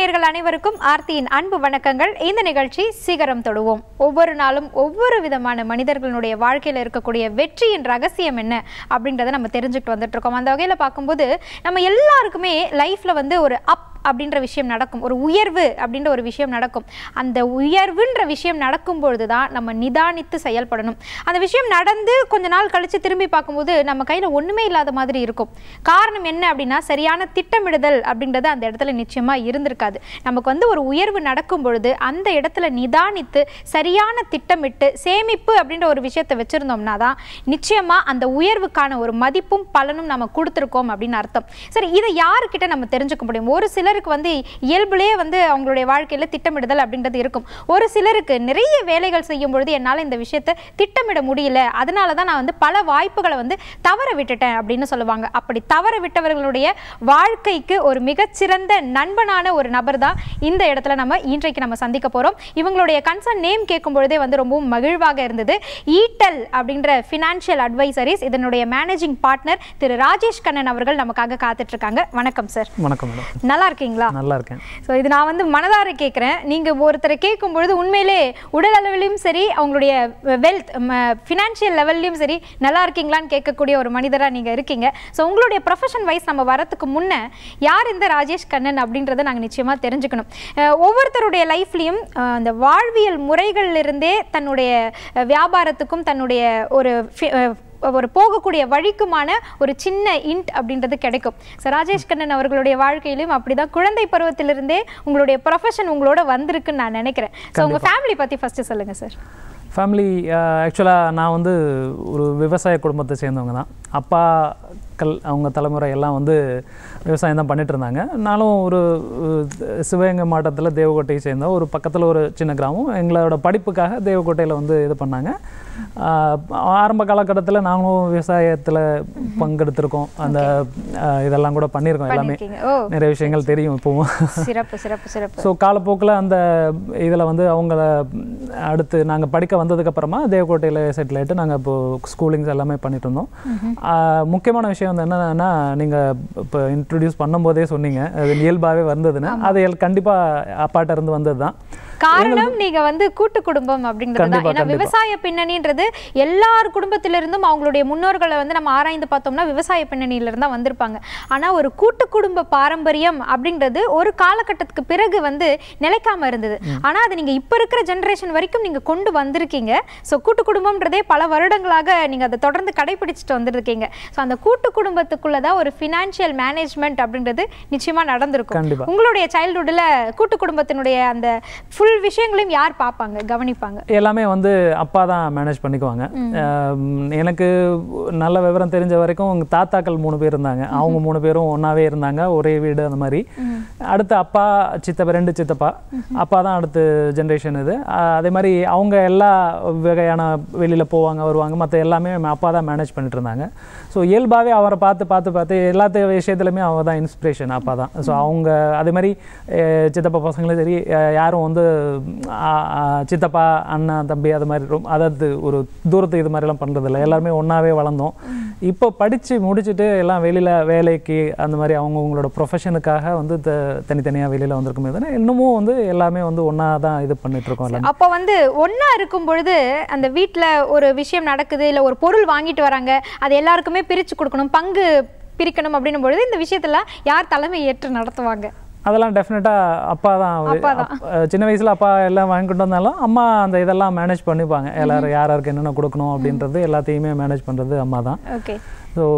நேயர்கள் அனைவருக்கும் ஆர்த்தியின் அன்பு வணக்கங்கள் இந்த நிகழ்ச்சி சிகரம் தொடுவோம் ஒவ்வொரு நாளும் ஒவ்வொரு விதமான மனிதர்களுடைய வாழ்க்கையில் இருக்கக்கூடிய வெற்றியின் ரகசியம் என்ன அப்படின்றத நம்ம தெரிஞ்சுக்கிட்டு வந்துட்டு இருக்கோம் அந்த வகையில் பார்க்கும்போது நம்ம எல்லாருக்குமே லைஃப்ல வந்து ஒரு அப் அப்படின்ற விஷயம் நடக்கும் ஒரு உயர்வு அப்படின்ற ஒரு விஷயம் நடக்கும் அந்த உயர்வுன்ற விஷயம் நடக்கும் பொழுது தான் நம்ம நிதானித்து செயல்படணும் அந்த விஷயம் நடந்து கொஞ்ச நாள் கழித்து திரும்பி பார்க்கும்போது நம்ம கையில் ஒன்றுமே இல்லாத மாதிரி இருக்கும் காரணம் என்ன அப்படின்னா சரியான திட்டமிடுதல் அப்படின்றது அந்த இடத்துல நிச்சயமாக இருந்திருக்காது நமக்கு வந்து ஒரு உயர்வு நடக்கும் பொழுது அந்த இடத்துல நிதானித்து சரியான திட்டமிட்டு சேமிப்பு அப்படின்ற ஒரு விஷயத்தை வச்சுருந்தோம்னா தான் நிச்சயமாக அந்த உயர்வுக்கான ஒரு மதிப்பும் பலனும் நம்ம கொடுத்துருக்கோம் அப்படின்னு அர்த்தம் சரி இதை யாருக்கிட்ட நம்ம தெரிஞ்சுக்க முடியும் ஒரு சிலருக்கு வந்து இயல்புலேயே வந்து அவங்களுடைய வாழ்க்கையில் திட்டமிடுதல் அப்படின்றது இருக்கும் ஒரு சிலருக்கு நிறைய வேலைகள் செய்யும் பொழுது என்னால் இந்த விஷயத்தை திட்டமிட முடியல அதனால தான் நான் வந்து பல வாய்ப்புகளை வந்து தவற விட்டுட்டேன் அப்படின்னு சொல்லுவாங்க அப்படி தவற விட்டவர்களுடைய வாழ்க்கைக்கு ஒரு மிகச்சிறந்த நண்பனான ஒரு நபர் தான் இந்த இடத்துல நம்ம இன்றைக்கு நம்ம சந்திக்க போகிறோம் இவங்களுடைய கன்சர்ன் நேம் கேட்கும் பொழுதே வந்து ரொம்பவும் மகிழ்வாக இருந்தது ஈட்டல் அப்படின்ற ஃபினான்ஷியல் அட்வைசரிஸ் இதனுடைய மேனேஜிங் பார்ட்னர் திரு ராஜேஷ் கண்ணன் அவர்கள் நமக்காக காத்துட்டு இருக்காங்க வணக்கம் சார் வணக்கம் மேடம் நல்லா இருக்கீங்களா நல்லா இருக்கேன் ஸோ இது நான் வந்து மனதார கேட்குறேன் நீங்கள் ஒருத்தரை கேட்கும் பொழுது உண்மையிலே உடல் அளவிலையும் சரி அவங்களுடைய வெல்த் ஃபினான்ஷியல் லெவல்லையும் சரி நல்லா இருக்கீங்களான்னு கேட்கக்கூடிய ஒரு மனிதராக நீங்கள் இருக்கீங்க ஸோ உங்களுடைய ப்ரொஃபஷன் வைஸ் நம்ம வரத்துக்கு முன்னே யார் இந்த ராஜேஷ் கண்ணன் அப்படின்றத நாங்கள் நிச்சயமாக தெரிஞ்சுக்கணும் அஹ் ஒவ்வொருத்தருடைய லைஃப்லையும் அந்த வாழ்வியல் முறைகளிலிருந்தே தன்னுடைய அஹ், வியாபாரத்துக்கும் தன்னுடைய ஒரு fi- அஹ், ஒரு போகக்கூடிய வழிக்குமான ஒரு சின்ன இன்ட் அப்படின்றது கிடைக்கும் ஸோ ராஜேஷ் கண்ணன் அவர்களுடைய வாழ்க்கையிலும் அப்படிதான் குழந்தை பருவத்திலிருந்தே உங்களுடைய ப்ரொஃபஷன் உங்களோட வந்திருக்குன்னு நான் நினைக்கிறேன் ஸோ உங்கள் ஃபேமிலி பற்றி ஃபஸ்ட்டு சொல்லுங்கள் சார் ஃபேமிலி ஆக்சுவலாக நான் வந்து ஒரு விவசாய குடும்பத்தை சேர்ந்தவங்க தான் அப்பாக்கள் அவங்க தலைமுறை எல்லாம் வந்து விவசாயம் தான் பண்ணிட்டு இருந்தாங்க நானும் ஒரு அஹ், சிவகங்கை மாவட்டத்தில் தேவக்கோட்டையை சேர்ந்த ஒரு பக்கத்தில் ஒரு சின்ன கிராமம் எங்களோட படிப்புக்காக தேவக்கோட்டையில் வந்து இது பண்ணாங்க ஆஹ், ஆரம்ப காலகட்டத்தில் நாங்களும் விவசாயத்தில் பங்கெடுத்திருக்கோம் அந்த ஆஹ், இதெல்லாம் கூட பண்ணியிருக்கோம் எல்லாமே பண்ணியிருக்கீங்க ஓ நிறைய விஷயங்கள் தெரியும் இப்போவும் சிறப்பு சிறப்பு சிறப்பு ஸோ காலப்போக்கில் அந்த இதில் வந்து அவங்கள அடுத்து நாங்கள் படிக்க வந்ததுக்கப்புறமா தேவக்கோட்டையில் செட்டில் ஆகிட்டு நாங்கள் இப்போது ஸ்கூலிங்ஸ் எல்லாமே பண்ணிட்டு இருந்தோம் ஆஹ் முக்கியமான விஷயம் வந்து என்னன்னா நீங்கள் இப்போ இன்ட்ரடியூஸ் பண்ணும்போதே சொன்னீங்க அது இயல்பாகவே வந்ததுன்னு அது கண்டிப்பாக அப்பாட்ட இருந்து வந்தது தான் காரணம் நீங்க வந்து கூட்டு குடும்பம் அப்படின்றது தான் கண்டிப்பா, ஏன்னா கண்டிப்பா. விவசாய பின்னணின்றது எல்லார் குடும்பத்திலிருந்தும் அவங்களுடைய முன்னோர்களை வந்து நம்ம ஆராய்ந்து பார்த்தோம்னா விவசாய பின்னணியில இருந்தா வந்திருப்பாங்க ஆனா ஒரு கூட்டு குடும்ப பாரம்பரியம் அப்படின்றது ஒரு காலகட்டத்துக்கு பிறகு வந்து நிலைக்காம இருந்தது ஆனா அது நீங்க இப்ப இருக்கிற ஜெனரேஷன் வரைக்கும் நீங்க கொண்டு வந்திருக்கீங்க ஸோ கூட்டு குடும்பம்ன்றதே பல வருடங்களாக நீங்க அதை தொடர்ந்து கடைபிடிச்சிட்டு வந்திருக்கீங்க ஸோ அந்த கூட்டு குடும்பத்துக்குள்ள தான் ஒரு ஃபினான்ஷியல் மேனேஜ்மெண்ட் அப்படின்றது நிச்சயமா நடந்திருக்கும் கண்டிப்பா. உங்களுடைய சைல்ட்ஹுட்ல கூட்டு குடும்பத்தினுடைய அந்த ஃபுல் விஷயங்களையும் யார் பார்ப்பாங்க கவனிப்பாங்க எல்லாமே வந்து அப்பா தான் மேனேஜ் பண்ணிக்குவாங்க ஆம், எனக்கு நல்ல விவரம் தெரிஞ்ச வரைக்கும் உங்க தாத்தாக்கள் மூணு பேர் இருந்தாங்க அவங்க மூணு பேரும் ஒன்றாவே இருந்தாங்க ஒரே வீடு அந்த மாதிரி அடுத்து அப்பா சித்தப்பா ரெண்டு சித்தப்பா அப்பா தான் அடுத்து ஜென்ரேஷன் இது ஆஹ், அதே மாதிரி அவங்க எல்லா வகையான வெளியில் போவாங்க வருவாங்க மற்ற எல்லாமே அப்பா தான் மேனேஜ் பண்ணிட்டு இருந்தாங்க ஸோ இயல்பாகவே அவரை பார்த்து பார்த்து பார்த்து எல்லாத்த விஷயத்துலையுமே அவங்க தான் இன்ஸ்பிரேஷன் அப்பா தான் ஸோ அவங்க அதே மாதிரி அஹ், சித்தப்பா பசங்களும் சரி அஹ், யாரும் வந்து ஆ, ஆ, சித்தப்பா அண்ணன் தம்பி அது மாதிரி ரொம்ப அதாவது ஒரு தூரத்து இது மாதிரிலாம் பண்ணுறதில்ல எல்லாருமே ஒன்றாவே வளர்ந்தோம் இப்போ படித்து முடிச்சுட்டு எல்லாம் வெளியில் வேலைக்கு அந்த மாதிரி அவங்கவுங்களோட ப்ரொஃபஷனுக்காக வந்து த தனித்தனியாக வெளியில் வந்திருக்குமே தானே இன்னமும் வந்து எல்லாமே வந்து ஒன்றா தான் இது பண்ணிட்டு இருக்கோம் எல்லாமே அப்போ வந்து ஒண்ணா இருக்கும் பொழுது அந்த வீட்ல ஒரு விஷயம் நடக்குது இல்ல ஒரு பொருள் வாங்கிட்டு வராங்க அது எல்லாருக்குமே பிரிச்சு கொடுக்கணும் பங்கு பிரிக்கணும் அப்படின்னும் பொழுது இந்த விஷயத்தெல்லாம் யார் தலைமை ஏற்று நடத்துவாங்க அதெல்லாம் டெஃபினட்டாக அப்பா தான் அவரு. அப்பா தான். அப்- அஹ் சின்ன வயசில் அப்பா எல்லாம் வாங்கிட்டு வந்தாலும் அம்மா அந்த இதெல்லாம் மேனேஜ் பண்ணிப்பாங்க எல்லாரும் யார் யாருக்கு என்னென்ன கொடுக்கணும் அப்படின்றது எல்லாத்தையுமே மேனேஜ் பண்ணுறது அம்மா தான் ஓகே ஸோ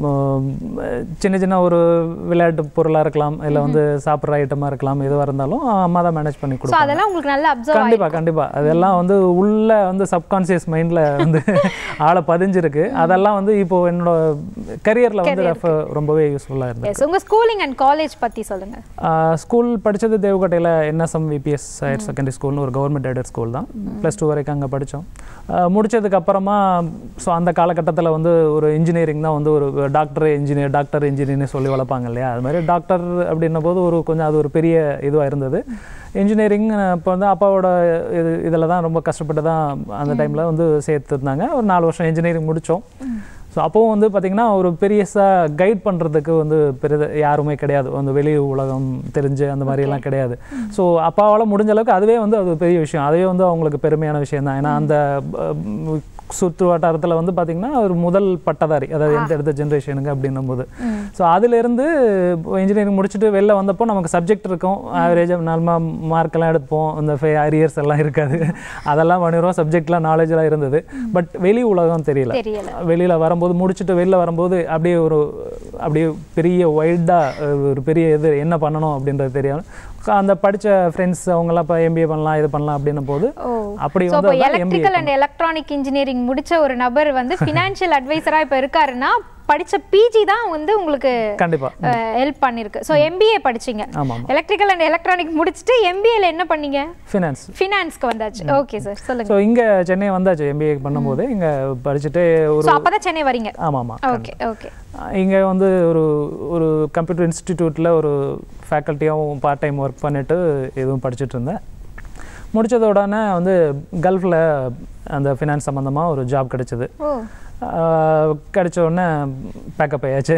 சின்ன சின்ன ஒரு விளையாட்டு பொருளாக இருக்கலாம் இல்லை வந்து சாப்பிட்ற ஐட்டமாக இருக்கலாம் எதுவாக இருந்தாலும் அம்மா தான் மேனேஜ் பண்ணி சோ கொடுப்பாங்க அதெல்லாம் உங்களுக்கு நல்லா அப்சர்வ் கண்டிப்பா கண்டிப்பா அதெல்லாம் வந்து உள்ள வந்து சப்கான்சியஸ் மைண்ட்ல வந்து ஆளை பதிஞ்சிருக்கு அதெல்லாம் வந்து இப்போ என்னோட கரியர்ல வந்து ரெஃப- ரொம்பவே யூஸ்ஃபுல்லா இருந்தது எஸ் உங்க ஸ்கூலிங் அண்ட் காலேஜ் பத்தி சொல்லுங்க ஸ்கூல் படிச்சது தேவக்கோட்டையில் என்எஸ்எம் விபிஎஸ் ஹையர் செகண்டரி ஸ்கூல்னு ஒரு கவர்மெண்ட் எய்டட் ஸ்கூல் தான் ப்ளஸ் டூ வரைக்கும் அங்கே படித்தோம் முடிச்சதுக்கு அப்புறமா ஸோ அந்த காலகட்டத்தில் வந்து ஒரு இன்ஜினியரிங் தான் வந்து ஒரு டாக்டர் இன்ஜினியர் டாக்டர் இன்ஜினியர்னு சொல்லி வளர்ப்பாங்க இல்லையா அது மாதிரி டாக்டர் அப்படின்ன போது ஒரு கொஞ்சம் அது ஒரு பெரிய இதுவாக இருந்தது இன்ஜினியரிங் இப்போ வந்து அப்பாவோட இது இதில் தான் ரொம்ப கஷ்டப்பட்டு தான் அந்த டைமில் வந்து சேர்த்துருந்தாங்க ஒரு நாலு வருஷம் இன்ஜினியரிங் முடித்தோம் ஸோ அப்போவும் வந்து பார்த்திங்கன்னா ஒரு பெரியசாக கைட் பண்ணுறதுக்கு வந்து பெரிய யாருமே கிடையாது அந்த வெளி உலகம் தெரிஞ்சு அந்த மாதிரியெல்லாம் கிடையாது ஸோ அப்பாவால் முடிஞ்ச அளவுக்கு அதுவே வந்து அது பெரிய விஷயம் அதுவே வந்து அவங்களுக்கு பெருமையான விஷயம் தான் ஏன்னா அந்த அஹ், சுற்று வட்டாரத்தில் வந்து பார்த்திங்கன்னா ஒரு முதல் பட்டதாரி அதாவது எந்த எடுத்த ஜென்ரேஷனுங்க அப்படின்னும் போது ஸோ அதுலேருந்து இன்ஜினியரிங் முடிச்சுட்டு வெளில வந்தப்போ நமக்கு சப்ஜெக்ட் இருக்கும் ஆவரேஜாக நார்மலா மார்க்கெல்லாம் எடுப்போம் இந்த ஃபே அரியர்ஸ் எல்லாம் இருக்காது அதெல்லாம் பண்ணிடுவோம் சப்ஜெக்ட்லாம் நாலேஜெலாம் இருந்தது பட் வெளி உலகம் தெரியல தெரியல வெளியில் வரும்போது முடிச்சுட்டு வெளில வரும்போது அப்படியே ஒரு அப்படியே பெரிய வைல்டாக ஒரு பெரிய இது என்ன பண்ணணும் அப்படின்றது தெரியும் அந்த படித்த ஃப்ரெண்ட்ஸ் அவங்கெல்லாம் இப்போ எம்பிஏ பண்ணலாம் இது பண்ணலாம் அப்படின்னும் போது ஓ அப்படி ஸோ வந்து இப்போ MBA electrical and electronic engineering முடிச்ச ஒரு நபர் வந்து ஃபினான்ஷியல் அட்வைசரா இப்போ இருக்காருன்னா படிச்ச பிஜி தான் வந்து உங்களுக்கு கண்டிப்பாக ஹெல்ப் பண்ணிருக்கு ஸோ எம்பிஏ படிச்சீங்க ஆமாம் ஆமாம் எலக்ட்ரிக்கல் அண்ட் எலக்ட்ரானிக் முடிச்சுட்டு எம்பிஏல என்ன பண்ணீங்க ஃபினான்ஸ் ஃபினான்ஸ்க்கு வந்தாச்சு ஓகே சார் சொல்லுங்க ஸோ இங்கே சென்னை வந்தாச்சு எம்பிஏ பண்ணும்போது இங்கே படிச்சுட்டு ஒரு ஸோ அப்பதான் சென்னை வரீங்க ஆமாம் ஆமாம் ஓகே ஓகே இங்கே வந்து ஒரு ஒரு கம்ப்யூட்டர் இன்ஸ்டிடியூட்டில் ஒரு ஃபேக்கல்ட்டியாகவும் பார்ட் டைம் ஒர்க் பண்ணிட்டு இதுவும் படிச்சுட்டு இருந்தேன் முடிச்சத உடனே வந்து கல்ஃபில் அந்த ஃபினான்ஸ் சம்மந்தமாக ஒரு ஜாப் கிடைச்சிது ஓ ஆஹ் கிடைச்ச உடனே பேக்கப் ஆயாச்சு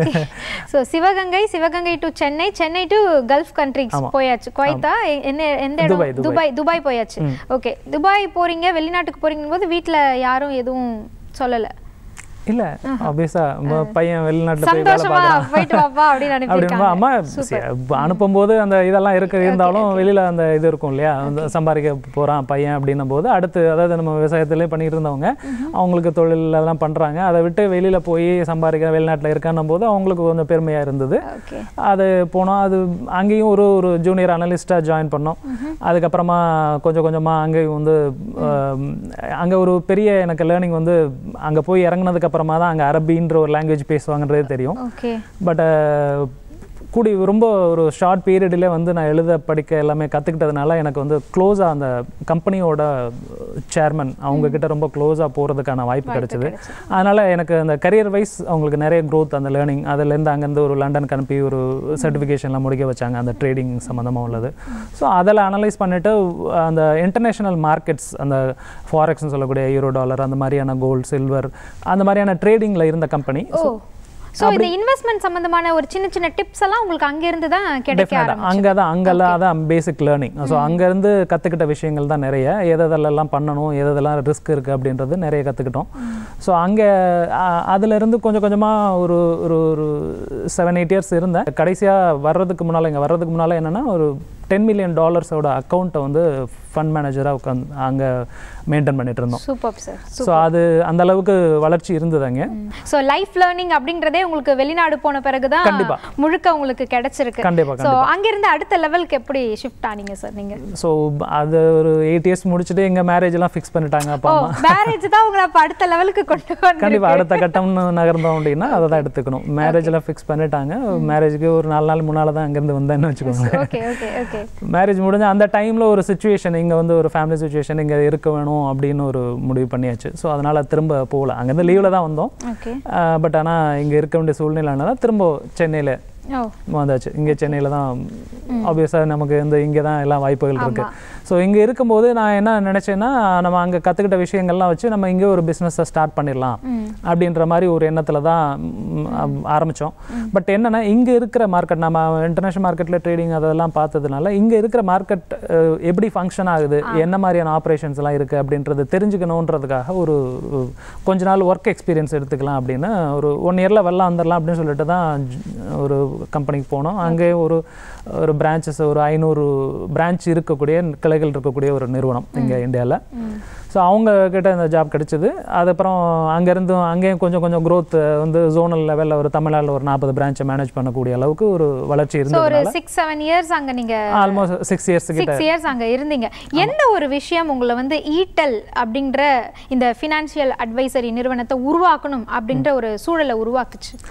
so Sivaganga Sivaganga to Chennai Chennai to gulf countries ஆமா. போயாச்சு குவைத்தா எ- என்ன எந்த இடம் துபாய், துபாய். துபாய் துபாய் போயாச்சு ஓகே துபாய் போறீங்க வெளிநாட்டுக்கு போறீங்க போது வீட்ல யாரும் எதுவும் சொல்லல இல்லை ஆப்வியஸாக பையன் வெளிநாட்டில் போய் வேலை சந்தோஷமா பார்க்குறான் போயிட்டு வாப்பா அப்படின்னு அப்படின்னு அனுப்பியிருக்காங்க அம்மா சரி, அனுப்பும்போது அந்த இதெல்லாம் இருக்கு இருந்தாலும் வெளியில அந்த இது இருக்கும் இல்லையா அந்த சம்பாதிக்க போறான் பையன் அப்படின்னும் போது அடுத்து அதாவது நம்ம விவசாயத்திலே பண்ணிட்டு இருந்தவங்க அவங்களுக்கு தொழில் எல்லாம் பண்றாங்க அதை விட்டு வெளியில போய் சம்பாதிக்க வெளிநாட்டுல இருக்கான்னும் போது அவங்களுக்கு கொஞ்சம் பெருமையா இருந்தது ஓகே அது போனோம் அது அங்கேயும் ஒரு ஒரு ஜூனியர் அனலிஸ்ட்டாக ஜாயின் பண்ணோம் அதுக்கப்புறமா கொஞ்சம் கொஞ்சமாக அங்கேயும் வந்து ஆம், அங்கே ஒரு பெரிய எனக்கு லேர்னிங் வந்து அங்கே போய் இறங்குனதுக்கு அப்புறமா தான் அங்கே அரபின்ற ஒரு லாங்குவேஜ் பேசுவாங்கன்றது தெரியும் ஓகே பட் கூடி ரொம்ப ஒரு ஷார்ட் பீரியட்லேயே வந்து நான் எழுத படிக்க எல்லாமே கற்றுக்கிட்டதுனால எனக்கு வந்து க்ளோஸாக அந்த கம்பெனியோட சேர்மன் அவங்க கிட்ட ரொம்ப க்ளோஸாக போகிறதுக்கான வாய்ப்பு கிடைச்சிது அதனால் எனக்கு அந்த கரியர் வைஸ் அவங்களுக்கு நிறைய growth அந்த லேர்னிங் அதுலேருந்து அங்கேருந்து ஒரு லண்டனுக்கு அனுப்பி ஒரு சர்டிஃபிகேஷன்லாம் முடிக்க வச்சாங்க அந்த ட்ரேடிங் சம்மந்தமாக உள்ளது ஸோ அதில் அனலைஸ் பண்ணிவிட்டு அந்த இன்டர்நேஷ்னல் மார்க்கெட்ஸ் அந்த ஃபாரெக்ஸ்னு சொல்லக்கூடிய யூரோ டாலர் அந்த மாதிரியான கோல்டு சில்வர் அந்த மாதிரியான ட்ரேடிங்கில் இருந்த கம்பெனி ஓ ஸோ இந்த இன்வெஸ்ட்மெண்ட் சம்பந்தமான ஒரு சின்ன சின்ன டிப்ஸ் எல்லாம் உங்களுக்கு அங்க இருந்து தான் கிடைக்க டெஃபினட்டாக அங்கே தான் அங்கெல்லாம் அதான் பேசிக் லேர்னிங் ஸோ அங்கேருந்து கற்றுக்கிட்ட விஷயங்கள் தான் நிறைய எதெல்லாம் பண்ணணும் எதெல்லாம் ரிஸ்க் இருக்குது அப்படின்றது நிறைய கற்றுக்கிட்டோம் ஸோ அங்கே அதுலேருந்து கொஞ்சம் கொஞ்சமாக ஒரு ஒரு ஒரு செவன் எயிட் இயர்ஸ் இருந்தேன் கடைசியாக வர்றதுக்கு முன்னால் இங்கே வர்றதுக்கு முன்னால் என்னென்னா ஒரு டென் மில்லியன் டாலர்ஸோட அக்கௌண்ட்டை வந்து ஃபண்ட் மேனேஜராக உட்காந்து அங்கே மெயின்டைன் பண்ணிட்டு இருந்தோம் சூப்பர் சார் ஸோ அது அந்த அளவுக்கு வளர்ச்சி இருந்தது அங்கே ஸோ லைஃப் லேர்னிங் அப்படின்றதே உங்களுக்கு வெளிநாடு போன பிறகுதான் கண்டிப்பா. முழுக்க உங்களுக்கு கிடைச்சிருக்கு கண்டிப்பாக ஸோ அங்கிருந்து அடுத்த லெவலுக்கு எப்படி ஷிஃப்ட் ஆனீங்க சார் நீங்க ஸோ அது ஒரு எயிட் இயர்ஸ் முடிச்சுட்டு எங்கள் மேரேஜ்லாம் ஃபிக்ஸ் பண்ணிட்டாங்க அப்பா ஓ அம்மா மேரேஜ் தான் உங்களை அப்ப அடுத்த லெவலுக்கு கொண்டு வந்து கண்டிப்பா அடுத்த கட்டம்னு நகர்ந்தோம் அப்படின்னா அதை தான் எடுத்துக்கணும் மேரேஜ்லாம் ஃபிக்ஸ் பண்ணிட்டாங்க மேரேஜுக்கு ஒரு நாலு நாள் முன்னால் தான் அங்கேருந்து வந்தேன்னு வச்சுக்கோங்க ஓகே ஓகே ஓகே மேரேஜ் முடிஞ்ச அந்த டைமில் ஒரு சுச்சுவேஷன் இங்கே வந்து ஒரு ஃபேமிலி சுச்சுவேஷன் இங்கே இருக்க வேணும் அப்படின்னு ஒரு முடிவு பண்ணியாச்சு ஸோ அதனால் திரும்ப போகல அங்கேருந்து லீவில் தான் வந்தோம் ஓகே பட் ஆனால் இங்கே இருக்க வேண்டிய சூழ்நிலைனால திரும்ப சென்னையில் ஓ வந்தாச்சு இங்கே சென்னையில் தான் ஆப்வியஸாக நமக்கு இந்த இங்கே தான் எல்லாம் வாய்ப்புகள் இருக்கு ஸோ இங்கே இருக்கும்போது நான் என்ன நினச்சேன்னா நம்ம அங்கே கற்றுக்கிட்ட விஷயங்கள்லாம் வச்சு நம்ம இங்கே ஒரு பிஸ்னஸை ஸ்டார்ட் பண்ணிடலாம் அப்படின்ற மாதிரி ஒரு எண்ணத்தில் தான் ஆரம்பித்தோம் பட் என்னென்னா இங்கே இருக்கிற மார்க்கெட் நம்ம இன்டர்நேஷனல் மார்க்கெட்டில் ட்ரேடிங் அதெல்லாம் பார்த்ததுனால இங்கே இருக்கிற மார்க்கெட் எப்படி ஃபங்க்ஷன் ஆகுது என்ன மாதிரியான ஆப்ரேஷன்ஸ்லாம் இருக்குது அப்படின்றது தெரிஞ்சுக்கணுன்றதுக்காக ஒரு ஒரு கொஞ்ச நாள் ஒர்க் எக்ஸ்பீரியன்ஸ் எடுத்துக்கலாம் அப்படின்னு ஒரு ஒன் இயரில் வெளில வந்துடலாம் அப்படின்னு சொல்லிட்டு தான் ஜ- ஒரு கம்பெனிக்கு போனோம் அங்கே ஒரு ஒரு பிரான்ச்சஸ் ஒரு ஐநூறு பிரான்ச் இருக்கக்கூடிய கிளைகள் இருக்கக்கூடிய ஒரு நிறுவனம் இங்கே இந்தியாவில் ஸோ அவங்க கிட்ட இந்த ஜாப் கிடைச்சிது அதுக்கப்புறம் அங்கேருந்து அங்கேயும் கொஞ்சம் கொஞ்சம் growth வந்து ஜோனல் லெவலில் ஒரு தமிழ்நாட்டில் ஒரு நாற்பது பிரான்ச்சை மேனேஜ் பண்ணக்கூடிய அளவுக்கு ஒரு வளர்ச்சி ஸோ ஒரு இருந்ததுனால சிக்ஸ் செவன் இயர்ஸ் அங்க நீங்க ஆல்மோஸ்ட் சிக்ஸ் இயர்ஸ் கிட்ட சிக்ஸ் இயர்ஸ் அங்க இருந்தீங்க எந்த ஒரு விஷயம் உங்களை வந்து ஈட்டல் அப்படின்ற இந்த ஃபினான்ஷியல் அட்வைசரி நிறுவனத்தை உருவாக்கணும் அப்படின்ற ஒரு சூழலை உருவாக்குச்சு